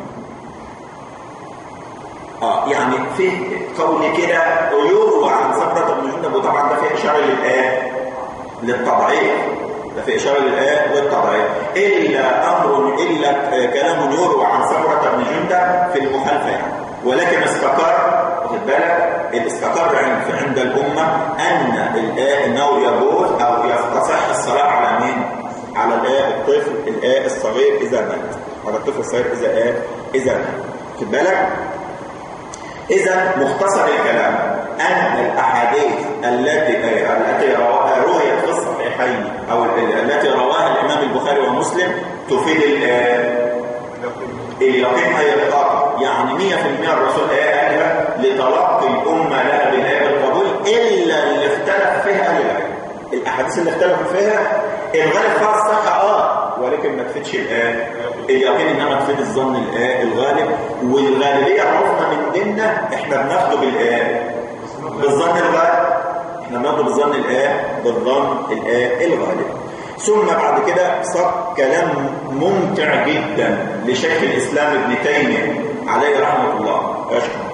اه يعني في قول كده يروى عن سمرة بن جندب وطبعا ده في إشارة للآية للتضعيف ده في إشارة للآية للتضعيف إلا أمر إلا كلام يروى عن سمرة بن جندب في المخالفة يعني ولكن استقر واخد بالك الاستقر عند عند الأمة أن الآية أنه يجوز أو يصح الصلاة على مين؟ على الآية الطفل الآية الصغير إذا مات على الطفل الصغير إذا آية إذا مات خد بالك؟ إذا مختصر الكلام أن الأحاديث التي التي رويت في الصحيحين أو التي رواها الإمام البخاري ومسلم تفيد اليقين هي الطاقة يعني 100% الرسول قالها لتلقي الأمة لها بناء القبول إلا اللي اختلف فيها أهل العلم الأحاديث اللي اختلفوا فيها الغالب فيها الصحة آه ولكن ما تفيدش الآن اليقين إنما تفيد الظن الآن الغالب والغالبية عرفنا من ديننا إحنا بناخده بالآن بالظن الغالب إحنا بناخده بالظن الآن بالظن الآن الغالب ثم بعد كده صار كلام ممتع جدا لشيخ الإسلام ابن تيمية عليه رحمة الله أشكر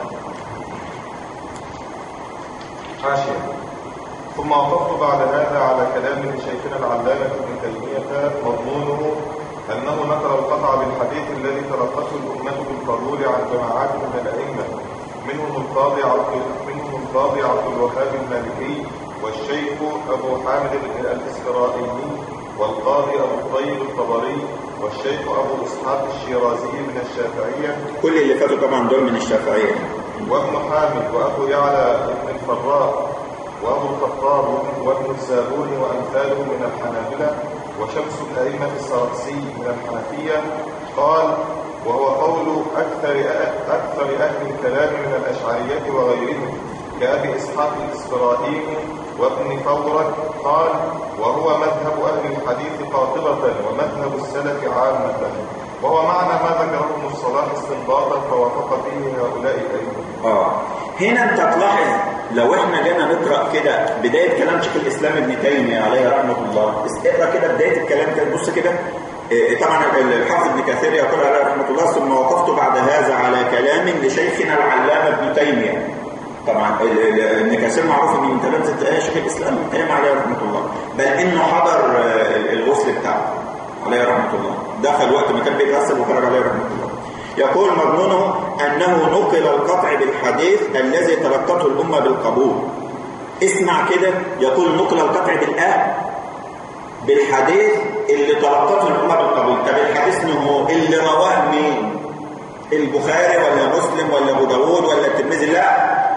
حاشية ثم وقفت بعد هذا على كلام شيخنا العلامة ابن تيمية مضمونه أنه نقل القطع بالحديث الذي تلقته الأمة بالقبول عن جماعات من الأئمة منهم القاضي عبد منهم القاضي عبد الوهاب المالكي والشيخ أبو حامد الإسرائيلي والقاضي أبو الطيب الطبري والشيخ أبو إسحاق الشيرازي من الشافعية كل اللي فاتوا طبعا دول من الشافعية وابن حامد وأبو يعلى بن الفراء وأبو الخطاب وابن الزابون وأمثاله من الحنابلة وشمس الأئمة السرقسي من الحنفية قال وهو قول أكثر أكثر أهل الكلام من الأشعرية وغيرهم كأبي إسحاق الإسرائيلي وابن فورك قال وهو مذهب أهل الحديث قاطبة ومذهب السلف عامة وهو معنى ما ذكره ابن الصلاح استنباطا فوافق فيه هؤلاء الأئمة آه هنا أنت تلاحظ لو احنا جينا نقرأ كده بداية كلام شيخ الإسلام ابن تيمية عليه رحمة الله اقرأ كده بداية الكلام كده بص كده إيه طبعا الحافظ ابن كثير يقول عليه رحمة الله ثم وقفت بعد هذا على كلام لشيخنا العلامة ابن تيمية طبعا ابن كثير معروف انه من تلامذة شيخ الإسلام ابن تيمية عليه رحمة الله بل انه حضر الغسل بتاعه عليه رحمة الله دخل وقت ما كان بيتغسل وخرج عليه رحمة الله يقول مضمونه أنه نقل القطع بالحديث الذي تلقته الأمة بالقبول اسمع كده يقول نقل القطع بالآن بالحديث اللي تلقته الأمة بالقبول طب الحديث هو اللي رواه مين البخاري ولا مسلم ولا أبو داود ولا الترمذي لا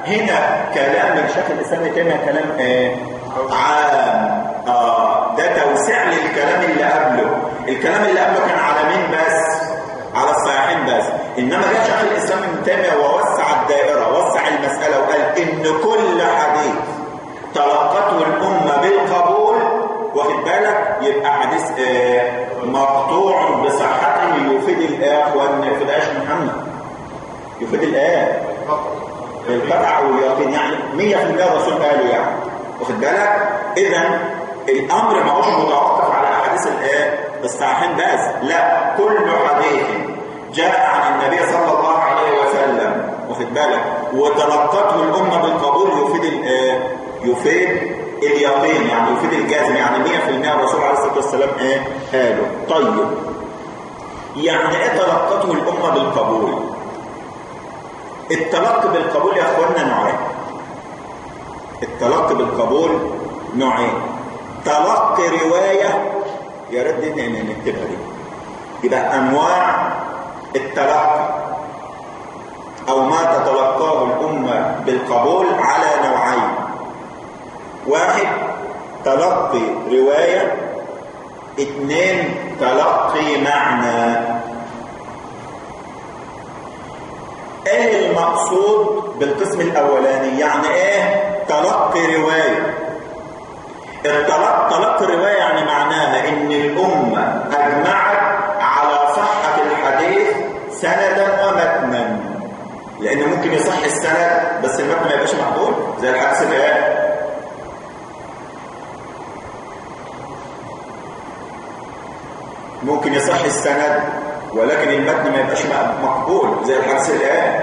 هنا كلام الشيخ الاسلام تيميه كلام ايه عام اه ده توسيع للكلام اللي قبله الكلام اللي قبله كان على مين بس على الصحيحين بس انما جاء شيخ الاسلام ابن تيميه ووسع الدائره وسع المساله وقال ان كل حديث تلقته الامه بالقبول واخد بالك يبقى حديث آه مقطوع بصحته يفيد الايه وان ما يفيدهاش محمد يفيد الايه القطع واليقين يعني 100% الرسول قاله يعني واخد بالك اذا الامر ما هوش متوقف على احاديث الايه الصحيحين بس لا كل حديث جاء عن النبي صلى الله عليه وسلم واخد بالك وتلقته الامه بالقبول يفيد الايه يفيد اليقين يعني يفيد الجزم يعني 100% الرسول عليه الصلاه والسلام ايه قاله طيب يعني ايه تلقته الامه بالقبول التلقي بالقبول يا اخوانا نوعين التلقي بالقبول نوعين تلقي روايه يا ريت دي نكتبها دي يبقى انواع التلقي او ما تتلقاه الامه بالقبول على نوعين واحد تلقي روايه اثنين تلقي معنى ايه المقصود بالقسم الاولاني يعني ايه تلقي روايه التلقي تلقي روايه يعني معناها ان الامه اجمعت على صحه الحديث سندا ومتنا لان ممكن يصح السند بس المتن ما يبقاش مقبول زي الحديث اللي قال ممكن يصح السند ولكن المتن ما يبقاش مقبول زي الحديث اللي قال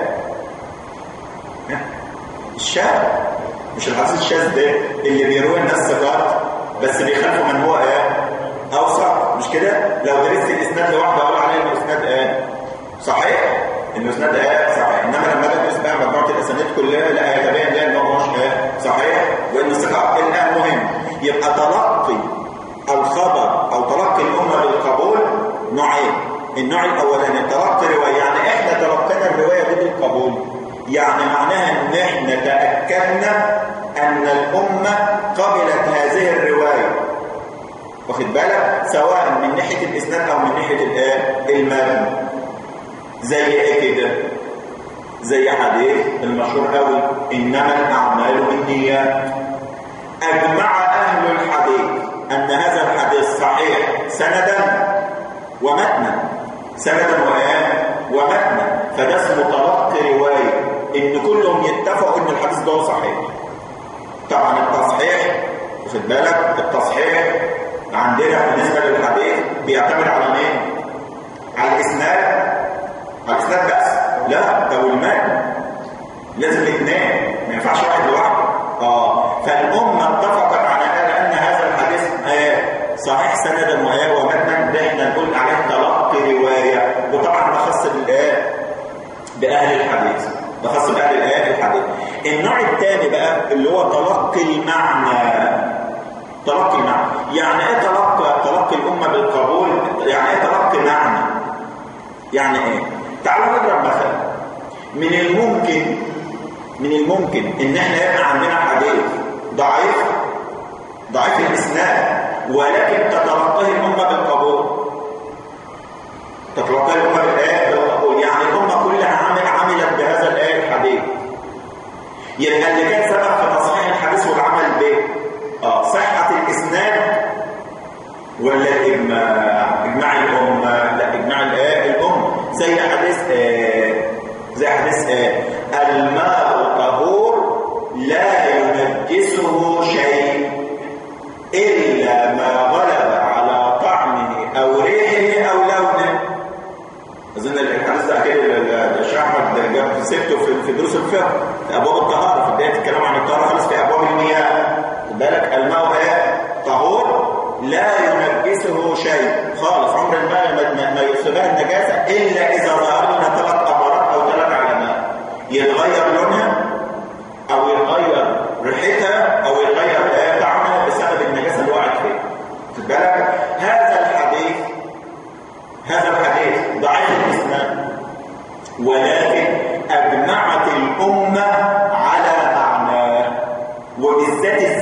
الشاذ مش الحديث الشاذ ده اللي بيروي الناس ثقات بس بيخالفوا من هو ايه اوثق مش كده لو درست الاسناد لوحده اقول عليه انه اسناد ايه صحيح انه اسناد ايه صحيح انما لما بدرس بقى مجموعه الاسانيد كلها لا يتبين لي انه مش ايه صحيح وان الثقه الان مهم يبقى تلقي الخبر او تلقي الامه بالقبول نوعين النوع الاولاني تلقي روايه يعني احنا تلقينا الروايه دي بالقبول يعني معناها ان احنا تاكدنا ان الامه قبلت هذه الروايه واخد بالك سواء من ناحيه الاسناد او من ناحيه الايه المتن زي ايه كده زي حديث المشهور قوي انما الاعمال بالنيات اجمع اهل الحديث ان هذا الحديث صحيح سندا ومتنا سندا وايه ومتنا فده اسمه تلقي روايه ان كلهم يتفقوا ان الحديث ده صحيح طبعا التصحيح واخد بالك التصحيح عندنا بالنسبه للحديث بيعتمد على مين على الاسناد على الاسناد بس لا ده والمتن لازم الاثنين ما ينفعش واحد لوحده اه فالامه اتفقت على ان هذا الحديث آه صحيح سندا وايه ومتنا ده احنا نقول عليه تلقي روايه وطبعا ده خاص بالايه باهل الحديث ده خاص باهل الايه الحديث النوع الثاني بقى اللي هو تلقي المعنى تلقي المعنى يعني ايه تلقى تلقي الامه بالقبول يعني ايه تلقي معنى يعني ايه تعالوا نضرب مثلا من الممكن من الممكن ان احنا يبقى عندنا حديث ضعيف ضعيف الاسناد ولكن تتلقاه الامه بالقبول تتلقاه الامه بالايه بالقبول يعني الامه كلها عمل عملت بهذا الايه الحديث يبقى اللي كان سبب في تصحيح الحديث والعمل به اه صحه الاسناد ولا الاجماع اجماع الامه لا اجماع الايه الامه زي حديث آه زي حديث آه الماء طهور لا ينجسه شيء إلا ما غلب على طعمه أو ريحه أو لونه أظن الحديث ده أكيد الشيخ أحمد جاب في سبته في دروس الفقه في أبواب الطهارة في بداية الكلام عن الطهارة خالص في أبواب المياه خد بالك الماء إيه؟ طهور لا ينجسه شيء خالص عمر الماء ما يصيبها النجاسة إلا إذا ظهر لنا ثلاث أمارات أو ثلاث علامات يتغير لونها أو يتغير ريحتها أو يتغير طعمها بسبب النجاسة اللي وقعت فيها خد بالك هذا الحديث هذا الحديث ضعيف الإسلام ولكن أجمعت الأمة على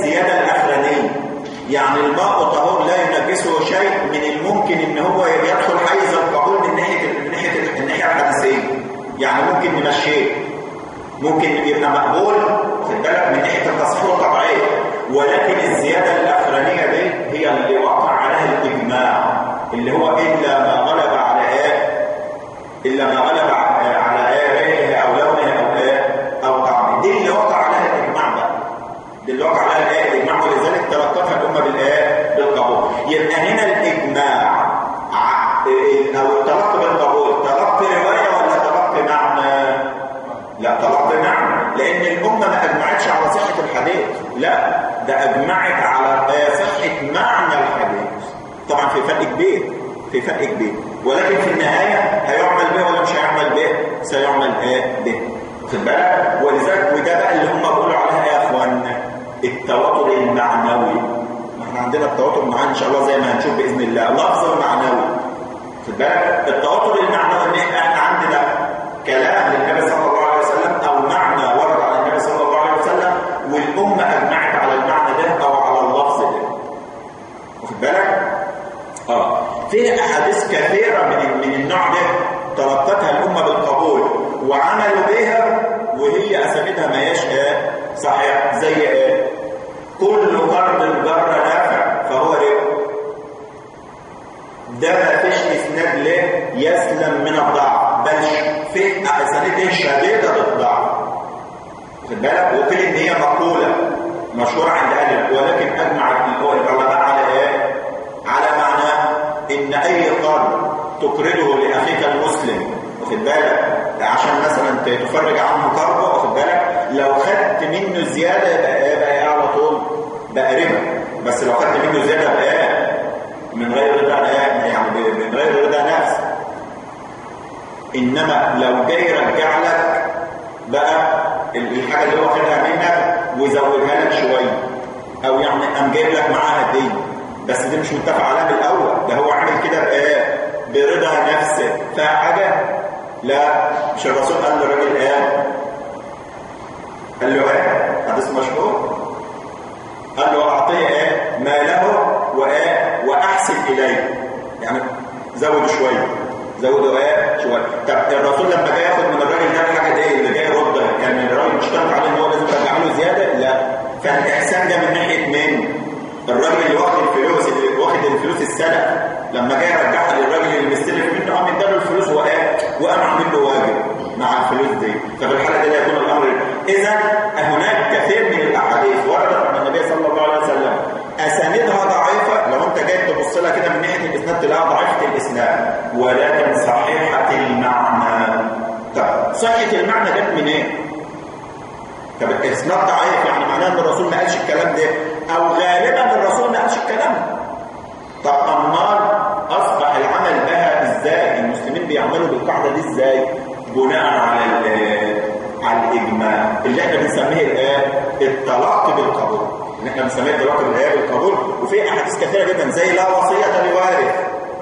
الزياده الاخرانيه يعني الماء طهور لا ينجسه شيء من الممكن ان هو يدخل حيز القبول من ناحيه من ناحيه الناحيه الحديثيه يعني ممكن نمشيه ممكن يبقى مقبول واخد بالك من ناحيه التصحيح الطبيعيه ولكن الزياده الاخرانيه دي هي اللي وقع عليها الاجماع اللي هو الا ما غلب على ايه الا ما غلب على ايه ريحه او لونه او ايه او طعمه دي اللي وقع عليها الاجماع بقى دي اللي وقع عليها الايه الاجماع ولذلك تلقتها الامه بالايه بالقبول يبقى هنا الاجماع او التلقي بالقبول تلقي روايه ولا تلقي معنى لا تلقي معنى لان الامه ما اجمعتش على صحه الحديث لا ده اجمعت على صحه معنى الحديث طبعا في فرق كبير في فرق كبير ولكن في النهايه هيعمل به ولا مش هيعمل به سيعمل ايه به واخد بالك ولذلك وده بقى اللي هم بيقولوا عليها ايه يا اخوانا التواتر المعنوي احنا عندنا التواتر المعنوي ان شاء الله زي ما هنشوف باذن الله لفظ معنوي خد بالك التواتر المعنوي ان احنا عندنا كلام للنبي صلى الله عليه وسلم او معنى ورد على النبي صلى الله عليه وسلم والامه اجمعت على المعنى ده او على اللفظ ده واخد بالك اه في احاديث كثيره من من النوع ده تلقتها الامه بالقبول وعملوا بها وهي اسانيدها ما هياش ايه صحيح زي ايه كل فرد جر نافع فهو ربا ده ما فيش اسناد له يسلم من الضعف بل في اسانيد شديده الضعف واخد بالك وقيل ان هي مقوله مشهوره عند اهل ولكن اجمع العلماء على ايه على معنى ان اي قرض تقرضه لاخيك المسلم واخد بالك عشان مثلا تفرج عنه كربه واخد بالك لو خدت منه زياده يبقى ايه بقى ايه على طول بقى ربا بس لو خدت منه زياده يبقى ايه من غير رضا يعني من غير رضا نفس انما لو جاي يرجع لك بقى الحاجه اللي هو واخدها منك ويزودها لك شويه او يعني قام جايب لك معاها هديه بس دي مش متفق عليها من الاول ده هو عامل كده بايه برضا نفسه فحاجه لا مش الرسول قال للراجل ايه قال له ايه حديث مشهور قال له اعطيه ايه ماله وايه واحسن اليه يعني زود شويه زودوا ايه شويه طب الرسول لما جاي ياخد من الراجل ده الحاجه دي اللي جاي يردها كان الراجل مشترط عليه ان هو لازم يرجع له زياده لا فالاحسان ده من ناحيه مين الراجل اللي واخد الفلوس اللي واخد الفلوس السنه لما جاي يرجعها للراجل اللي مستلف منه قام اداله الفلوس وايه وقام عامل له واجب مع الفلوس دي ففي الحاله دي لا يكون الامر اذا هناك كثير من الاحاديث وردت عن النبي صلى الله عليه وسلم اسانيدها ضعيفه لو انت جاي تبص لها كده من ناحيه الاسناد تلاقيها ضعيفه الاسناد ولكن صحيحه المعنى طب صحه المعنى جت منين؟ إيه؟ طب الاسناد ضعيف يعني معناه ان الرسول ما قالش الكلام ده او غالبا الرسول ما قالش الكلام ده طب امال اصبح العمل بها ازاي المسلمين بيعملوا بالقاعده دي ازاي بناء على على الاجماع اللي احنا بنسميه الايه التلقي بالقبول اللي احنا بنسميه التلقي بالايه بالقبول وفي احاديث كثيره جدا زي لا وصيه لوارث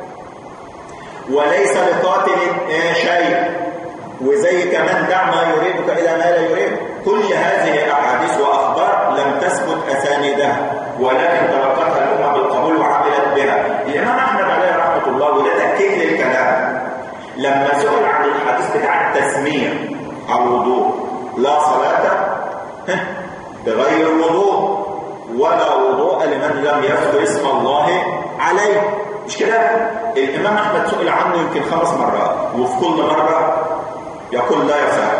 وليس لقاتل شيء وزي كمان دع ما يريدك الى ما لا يريد كل هذه احاديث واخبار لم تثبت اسانيدها ولكن تلقتها الامه بالقبول وعملت بها الامام احمد عليه رحمه الله وده تاكيد للكلام لما سئل عن الحديث بتاع التسميه على الوضوء لا صلاه بغير الوضوء ولا وضوء لمن لم يذكر اسم الله عليه مش كده الامام احمد سئل عنه يمكن خمس مرات وفي كل مره يقول لا يصح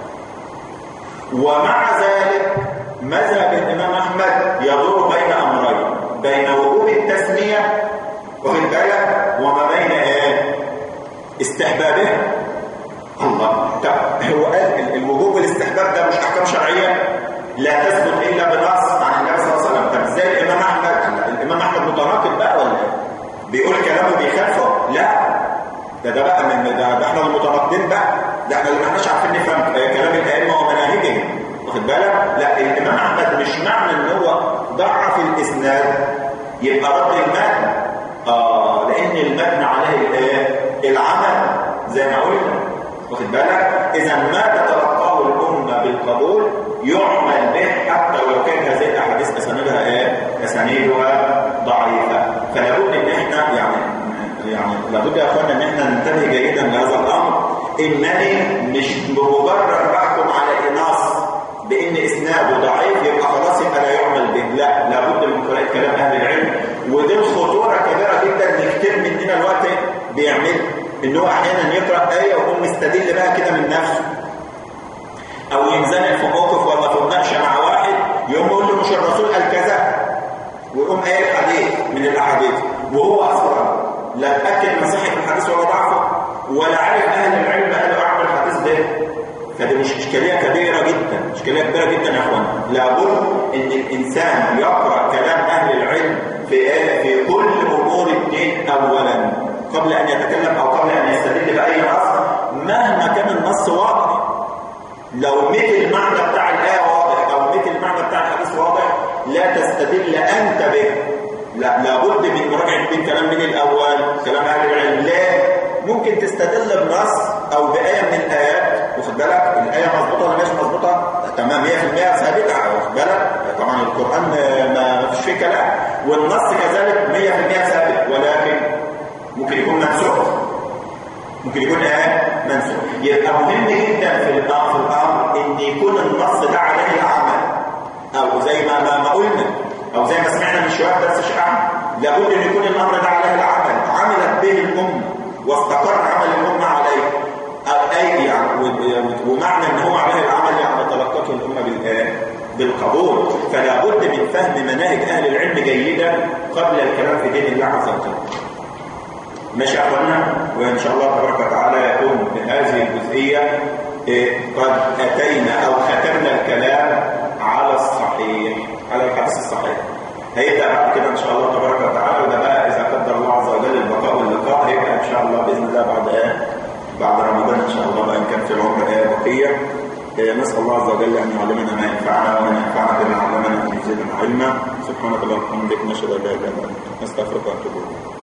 ومع ذلك مذهب الامام احمد يدور بين امرين بين وجوب التسميه واخد بالك وما بين ايه استحبابه الله طب هو قال الوجوب والاستحباب ده مش احكام شرعيه لا تثبت الا بنص عن النبي صلى الله عليه وسلم طب ازاي الامام احمد الامام احمد متناقض بقى ولا بيقول كلامه بيخالفه لا ده ده بقى من ده, ده احنا المتناقضين بقى ده احنا اللي ما احناش عارفين نفهم كلام الائمه ومناهجهم واخد بالك لا الامام احمد مش معنى ان هو ضعف الاسناد يبقى رد المتن اه لان المتن عليه الايه العمل زي ما قلنا واخد بالك اذا ما تتلقاه الامه بالقبول يعمل به حتى ولو كانت هذه الاحاديث اسانيدها ايه؟ اسانيدها ضعيفه فلا بد ان احنا يعني يعني لابد يا اخوانا ان احنا ننتبه جيدا لهذا الامر انني مش بمجرد بحكم على نص بان اسناده ضعيف يبقى خلاص يبقى لا يعمل به لا لابد من قراءه كلام اهل العلم ودي الخطوره كبيره جدا ان كتير مننا الوقت بيعمل ان هو احيانا يقرا ايه ويقوم مستدل بها كده من نفسه او ينزنق في موقف ولا في مناقشه مع واحد يقوم يقول له مش الرسول قال كذا ويقوم قايل حديث من الاحاديث وهو اصلا لا اتاكد من صحه الحديث ولا ضعفه ولا عارف اهل العلم قالوا اعمل الحديث ده فدي مش اشكاليه كبيره جدا اشكاليه كبيره جدا يا اخوان لابد ان الانسان يقرا كلام اهل العلم في ايه في كل امور الدين اولا قبل ان يتكلم او قبل ان يستدل باي نص مهما كان النص واضح لو مثل المعنى بتاع الايه واضح او مثل المعنى بتاع الحديث واضح لا تستدل انت به لا لابد من مراجعه من كلام من الاول كلام اهل العلم لا ممكن تستدل بنص او بايه من الايات واخد بالك الايه مظبوطه ولا مش مظبوطه تمام 100% ثابته واخد بالك طبعا القران ما فيش فيه كلام والنص كذلك 100% ثابت ولكن ممكن يكون منسوخ ممكن يكون ايه منسوخ يبقى مهم جدا في الامر في الامر ان يكون النص ده عليه العمل او زي ما ما, ما قلنا او زي ما سمعنا من شويه درس الشيخ لابد ان يكون الامر ده عليه العمل عملت به الامه واستقر عمل الامه عليه اي يعني ومعنى ان هو عليه العمل يعني تلقته الامه بالايه بالقبول فلا بد من فهم مناهج اهل العلم جيدا قبل الكلام في دين الله عز وجل ماشي اخوانا وان شاء الله تبارك وتعالى يكون بهذه الجزئيه قد اتينا او ختمنا الكلام على الصحيح على الحديث الصحيح هيبدا بعد كده ان شاء الله تبارك وتعالى وده بقى اذا قدر الله عز وجل البقاء واللقاء هيبقى ان شاء الله باذن الله بعد ايه بعد رمضان ان شاء الله بقى ان كان في العمر ايه بقيه نسال الله عز وجل ان يعلمنا ما ينفعنا وان ينفعنا بما علمنا وان يزيدنا علما سبحانك اللهم وبحمدك نشهد ان لا اله الا انت نستغفرك ونتوب اليك